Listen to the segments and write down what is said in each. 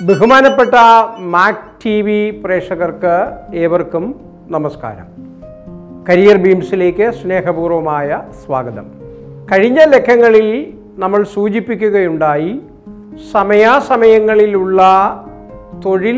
ബഹുമാനപ്പെട്ട Mac T V പ്രേക്ഷകർക്ക് ഏവർക്കും നമസ്കാരം കരിയർ ബീംസിലേക്ക് സ്നേഹപൂർവമായ സ്വാഗതം കഴിഞ്ഞ ലക്കങ്ങളിൽ നമ്മൾ സൂചിപ്പിക്കുകയുണ്ടായി സമയാസമയങ്ങളിലുള്ള തൊഴിൽ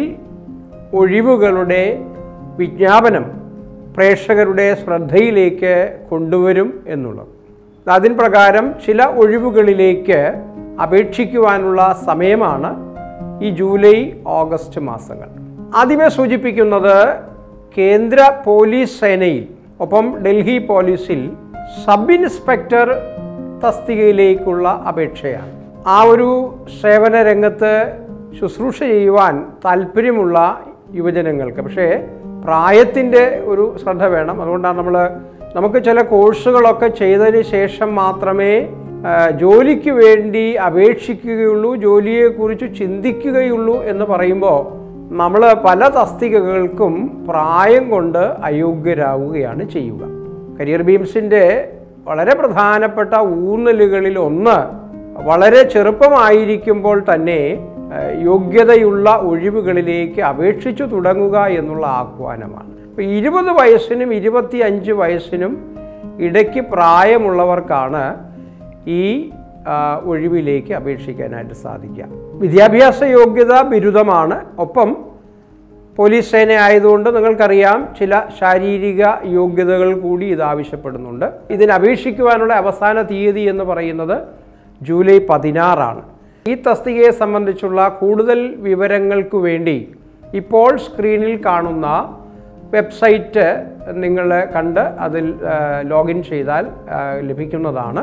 ഒഴിവുകളുടെ വിജ്ഞാപനം പ്രേക്ഷകരുടെ ശ്രദ്ധയിലേക്ക് കൊണ്ടുവരും എന്നുള്ളത് അതിന് പ്രകാരം ചില ഒഴിവുകളിലേക്ക് അപേക്ഷിക്കുവാനുള്ള സമയമാണ് ഈ ജൂലൈ ഓഗസ്റ്റ് മാസങ്ങൾ ആദ്യമേ സൂചിപ്പിക്കുന്നത് കേന്ദ്ര പോലീസ് സേനയിൽ ഒപ്പം ഡൽഹി പോലീസിൽ സബ് ഇൻസ്പെക്ടർ തസ്തികയിലേക്കുള്ള അപേക്ഷയാണ് ആ ഒരു സേവന രംഗത്ത് ശുശ്രൂഷ ചെയ്യുവാൻ താല്പര്യമുള്ള യുവജനങ്ങൾക്ക് പക്ഷേ പ്രായത്തിൻ്റെ ഒരു ശ്രദ്ധ വേണം അതുകൊണ്ടാണ് നമ്മൾ നമുക്ക് ചില കോഴ്സുകളൊക്കെ ചെയ്തതിന് ശേഷം മാത്രമേ ആ, ജോലിക്ക് വേണ്ടി അപേക്ഷിക്കുകയുള്ളൂ ജോലിയെക്കുറിച്ച് ചിന്തിക്കുകയുള്ളൂ എന്ന് പറയുമ്പോൾ നമ്മൾ പല തസ്തികകൾക്കും പ്രായം കൊണ്ട് അയോഗ്യരാവുകയാണ് ചെയ്യുക കരിയർ ബീംസിൻ്റെ വളരെ പ്രധാനപ്പെട്ട ഊന്നലുകളിൽ ഒന്ന് വളരെ ചെറുപ്പമായിരിക്കുമ്പോൾ തന്നെ ആ, യോഗ്യതയുള്ള ഒഴിവുകളിലേക്ക് അപേക്ഷിച്ചു തുടങ്ങുക എന്നുള്ള ആഹ്വാനമാണ് ഇപ്പോൾ ഇരുപത് വയസ്സിനും ഇരുപത്തി അഞ്ച് വയസ്സിനും ഇടയ്ക്ക് പ്രായമുള്ളവർക്കാണ് ഈ ആ, ഒഴിവിലേക്ക് അപേക്ഷിക്കാനായിട്ട് സാധിക്കുക വിദ്യാഭ്യാസ യോഗ്യത ബിരുദമാണ് ഒപ്പം പോലീസ് സേന ആയതുകൊണ്ട് നിങ്ങൾക്കറിയാം ചില ശാരീരിക യോഗ്യതകൾ കൂടി ഇത് ആവശ്യപ്പെടുന്നുണ്ട് ഇതിന് അപേക്ഷിക്കുവാനുള്ള അവസാന തീയതി എന്ന് പറയുന്നത് ജൂലൈ പതിനാറാണ് ഈ തസ്തികയെ സംബന്ധിച്ചുള്ള കൂടുതൽ വിവരങ്ങൾക്ക് വേണ്ടി ഇപ്പോൾ സ്ക്രീനിൽ കാണുന്ന വെബ്സൈറ്റ് നിങ്ങൾ കണ്ട് അതിൽ ആ, ലോഗിൻ ചെയ്താൽ ആ, ലഭിക്കുന്നതാണ്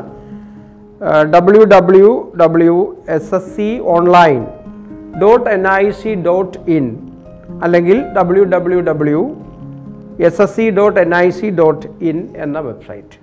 W W W S S C online dot N I C dot in അല്ലെങ്കിൽ W W W S S C dot N I C dot in എന്ന വെബ്സൈറ്റ്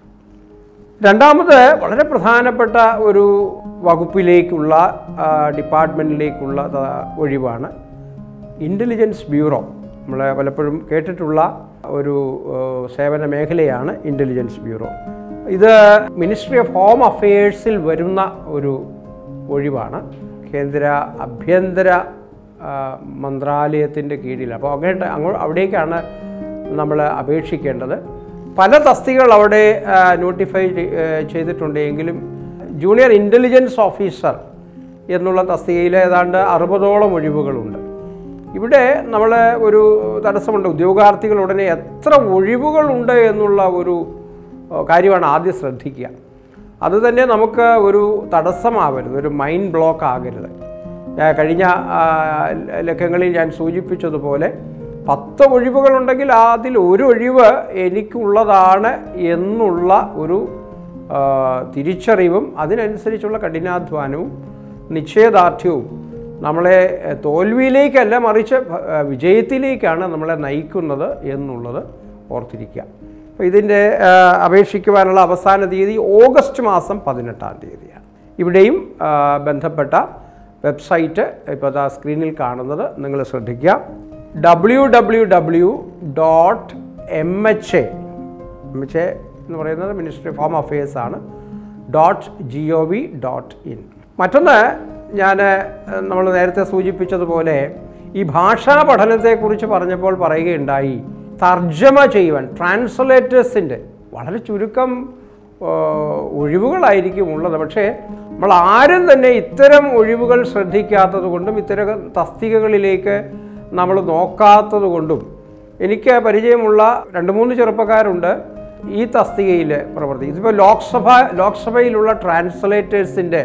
രണ്ടാമത് വളരെ പ്രധാനപ്പെട്ട ഒരു വകുപ്പിലേക്കുള്ള ആ, ഡിപ്പാർട്ട്മെൻറ്റിലേക്കുള്ള ത- ഒഴിവാണ് ഇൻ്റലിജൻസ് ബ്യൂറോ നമ്മൾ പലപ്പോഴും കേട്ടിട്ടുള്ള ഒരു ഏഹ്, സേവന മേഖലയാണ് ഇൻ്റലിജൻസ് ബ്യൂറോ ഇത് മിനിസ്ട്രി ഓഫ് ഹോം അഫയേഴ്സിൽ വരുന്ന ഒരു ഒഴിവാണ് കേന്ദ്ര ആഭ്യന്തര ആ, മന്ത്രാലയത്തിൻ്റെ കീഴിൽ അപ്പോൾ അങ്ങോട്ട് അങ്ങോ അവിടേക്കാണ് നമ്മൾ അപേക്ഷിക്കേണ്ടത് പല തസ്തികൾ അവിടെ നോട്ടിഫൈ ചെയ്തിട്ടുണ്ട് എങ്കിലും ജൂനിയർ ഇൻ്റലിജൻസ് ഓഫീസർ എന്നുള്ള തസ്തികയിൽ ഏതാണ്ട് അറുപതോളം ഒഴിവുകളുണ്ട് ഇവിടെ നമ്മൾ ഒരു തടസ്സമുണ്ട് ഉദ്യോഗാർത്ഥികൾ ഉടനെ എത്ര ഒഴിവുകളുണ്ട് എന്നുള്ള ഒരു ഏഹ്, കാര്യമാണ് ആദ്യം ശ്രദ്ധിക്കുക അത് തന്നെ നമുക്ക് ഒരു തടസ്സമാവരുത് ഒരു മൈൻഡ് ബ്ലോക്ക് ആകരുത് ഞാൻ കഴിഞ്ഞ ആ, ലക്കങ്ങളിൽ ഞാൻ സൂചിപ്പിച്ചതുപോലെ പത്ത് ഒഴിവുകളുണ്ടെങ്കിൽ അതിൽ ഒരു ഒഴിവ് എനിക്കുള്ളതാണ് എന്നുള്ള ഒരു ആ, തിരിച്ചറിവും അതിനനുസരിച്ചുള്ള കഠിനാധ്വാനവും നിശ്ചയദാർഢ്യവും നമ്മളെ എ, തോൽവിയിലേക്കല്ല മറിച്ച് ഭ- ആ, വിജയത്തിലേക്കാണ് നമ്മളെ നയിക്കുന്നത് എന്നുള്ളത് ഓർത്തിരിക്കുക അപ്പോൾ ഇതിൻ്റെ ആ, അപേക്ഷിക്കുവാനുള്ള അവസാന തീയതി ഓഗസ്റ്റ് മാസം പതിനെട്ടാം തീയതിയാണ് ഇവിടെയും ആ, ബന്ധപ്പെട്ട വെബ്സൈറ്റ് ഇപ്പോൾ ദാ സ്ക്രീനിൽ കാണുന്നത് നിങ്ങൾ ശ്രദ്ധിക്കുക W W W dot M H A M H A എന്ന് പറയുന്നത് മിനിസ്ട്രി ഓഫ് ഹോം അഫയേഴ്സ് ആണ് dot G O V dot in മറ്റൊന്ന് ഞാൻ നമ്മൾ നേരത്തെ സൂചിപ്പിച്ചതുപോലെ ഈ ഭാഷാ പഠനത്തെക്കുറിച്ച് പറഞ്ഞപ്പോൾ പറയുകയുണ്ടായി തർജ്ജമ ചെയ്യുവാൻ ട്രാൻസ്ലേറ്റേഴ്സിൻ്റെ വളരെ ചുരുക്കം ആ, ഒഴിവുകളായിരിക്കും ഉള്ളത് പക്ഷേ നമ്മൾ ആരും തന്നെ ഇത്തരം ഒഴിവുകൾ ശ്രദ്ധിക്കാത്തത് കൊണ്ടും ഇത്തരം തസ്തികകളിലേക്ക് നമ്മൾ നോക്കാത്തത് കൊണ്ടും എനിക്ക് പരിചയമുള്ള രണ്ട് മൂന്ന് ചെറുപ്പക്കാരുണ്ട് ഈ തസ്തികയിൽ പ്രവർത്തിക്കും ഇതിപ്പോൾ ലോക്സഭ ലോക്സഭയിലുള്ള ട്രാൻസ്ലേറ്റേഴ്സിൻ്റെ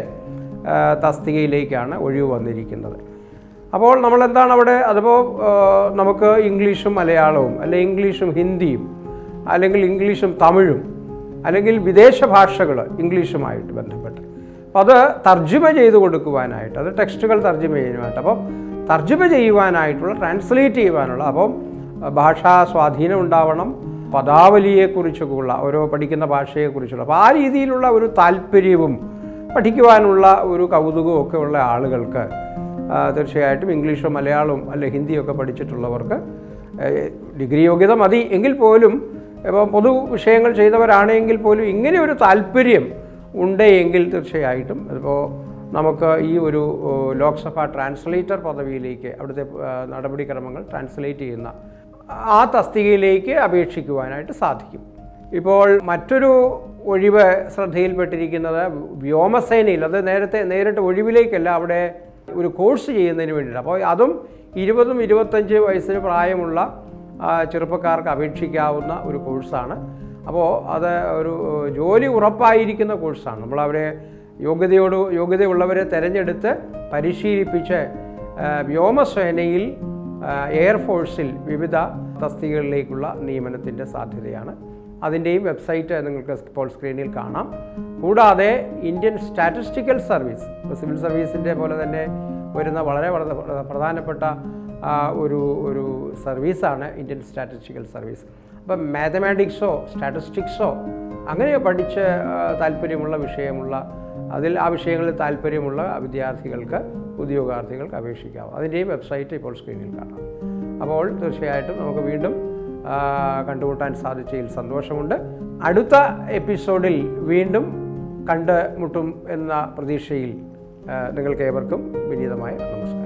തസ്തികയിലേക്കാണ് ഒഴിവ് വന്നിരിക്കുന്നത് അപ്പോൾ നമ്മൾ എന്താണ് അവിടെ അതിപ്പോൾ ആ, നമുക്ക് ഇംഗ്ലീഷും മലയാളവും അല്ലെങ്കിൽ ഇംഗ്ലീഷും ഹിന്ദിയും അല്ലെങ്കിൽ ഇംഗ്ലീഷും തമിഴും അല്ലെങ്കിൽ വിദേശ ഭാഷകൾ ഇംഗ്ലീഷുമായിട്ട് ബന്ധപ്പെട്ട് അപ്പോൾ അത് തർജ്ജമ ചെയ്ത് കൊടുക്കുവാനായിട്ട് അത് ടെക്സ്റ്റുകൾ തർജ്ജമ ചെയ്യുവാനായിട്ട് അപ്പം തർജ്ജമ ചെയ്യുവാനായിട്ടുള്ള ട്രാൻസ്ലേറ്റ് ചെയ്യുവാനുള്ള അപ്പം ഭാഷാ സ്വാധീനം ഉണ്ടാവണം പദാവലിയെക്കുറിച്ചൊക്കെയുള്ള ഓരോ പഠിക്കുന്ന ഭാഷയെക്കുറിച്ചുള്ള അപ്പോൾ ആ രീതിയിലുള്ള ഒരു താല്പര്യവും പഠിക്കുവാനുള്ള ഒരു കൗതുകവും ഒക്കെ ഉള്ള ആളുകൾക്ക് ആ, തീർച്ചയായിട്ടും ഇംഗ്ലീഷോ മലയാളവും അല്ലെ ഹിന്ദിയൊക്കെ പഠിച്ചിട്ടുള്ളവർക്ക് ഏഹ്, ഡിഗ്രി യോഗ്യത മതി എങ്കിൽ പോലും ഇപ്പോൾ പൊതു വിഷയങ്ങൾ ചെയ്തവരാണെങ്കിൽ പോലും ഇങ്ങനെ ഒരു താല്പര്യം ഉണ്ട് എങ്കിൽ തീർച്ചയായിട്ടും അതിപ്പോൾ നമുക്ക് ഈ ഒരു ഓ, ലോക്സഭ ട്രാൻസ്ലേറ്റർ പദവിയിലേക്ക് അവിടുത്തെ ആ, നടപടിക്രമങ്ങൾ ട്രാൻസ്ലേറ്റ് ചെയ്യുന്ന ആ തസ്തികയിലേക്ക് അപേക്ഷിക്കുവാനായിട്ട് സാധിക്കും ഇപ്പോൾ മറ്റൊരു ഒഴിവ് ശ്രദ്ധയിൽപ്പെട്ടിരിക്കുന്നത് വ്യോമസേനയിൽ അത് നേരത്തെ നേരിട്ട് ഒഴിവിലേക്കല്ല അവിടെ ഒരു കോഴ്സ് ചെയ്യുന്നതിന് വേണ്ടിയിട്ട് അപ്പോൾ അതും ഇരുപതും ഇരുപത്തഞ്ച് വയസ്സിന് പ്രായമുള്ള ആ, ചെറുപ്പക്കാർക്ക് അപേക്ഷിക്കാവുന്ന ഒരു കോഴ്സാണ് അപ്പോൾ അത് ഒരു ജോലി ഉറപ്പായിരിക്കുന്ന കോഴ്സാണ് നമ്മൾ അവരെ യോഗ്യതയോട് യോഗ്യതയുള്ളവരെ തിരഞ്ഞെടുത്ത് പരിശീലിപ്പിച്ച് ആ, വ്യോമസേനയിൽ ആ, എയർഫോഴ്സിൽ വിവിധ തസ്തികകളിലേക്കുള്ള നിയമനത്തിൻ്റെ സാധ്യതയാണ് അതിൻ്റെയും വെബ്സൈറ്റ് നിങ്ങൾക്ക് ഇപ്പോൾ സ്ക്രീനിൽ കാണാം കൂടാതെ ഇന്ത്യൻ സ്റ്റാറ്റിസ്റ്റിക്കൽ സർവീസ് ഇപ്പോൾ സിവിൽ സർവീസിൻ്റെ പോലെ തന്നെ വരുന്ന വളരെ വളരെ പ്രധാനപ്പെട്ട ആ, ഒരു ഒരു സർവീസാണ് ഇന്ത്യൻ സ്റ്റാറ്റിസ്റ്റിക്കൽ സർവീസ് അപ്പം മാത്തമാറ്റിക്സോ സ്റ്റാറ്റിസ്റ്റിക്സോ അങ്ങനെ പഠിച്ച് ആ, താല്പര്യമുള്ള വിഷയമുള്ള അതിൽ ആ വിഷയങ്ങളിൽ താല്പര്യമുള്ള വിദ്യാർത്ഥികൾക്ക് ഉദ്യോഗാർത്ഥികൾക്ക് അപേക്ഷിക്കാം അതിൻ്റെയും വെബ്സൈറ്റ് ഇപ്പോൾ സ്ക്രീനിൽ കാണാം അപ്പോൾ തീർച്ചയായിട്ടും നമുക്ക് വീണ്ടും ആ, കണ്ടുമുട്ടാൻ സാധിച്ചതിൽ സന്തോഷമുണ്ട് അടുത്ത എപ്പിസോഡിൽ വീണ്ടും കണ്ടുമുട്ടും എന്ന പ്രതീക്ഷയിൽ ആ, നിങ്ങൾക്ക് ഏവർക്കും വിനീതമായ നമസ്കാരം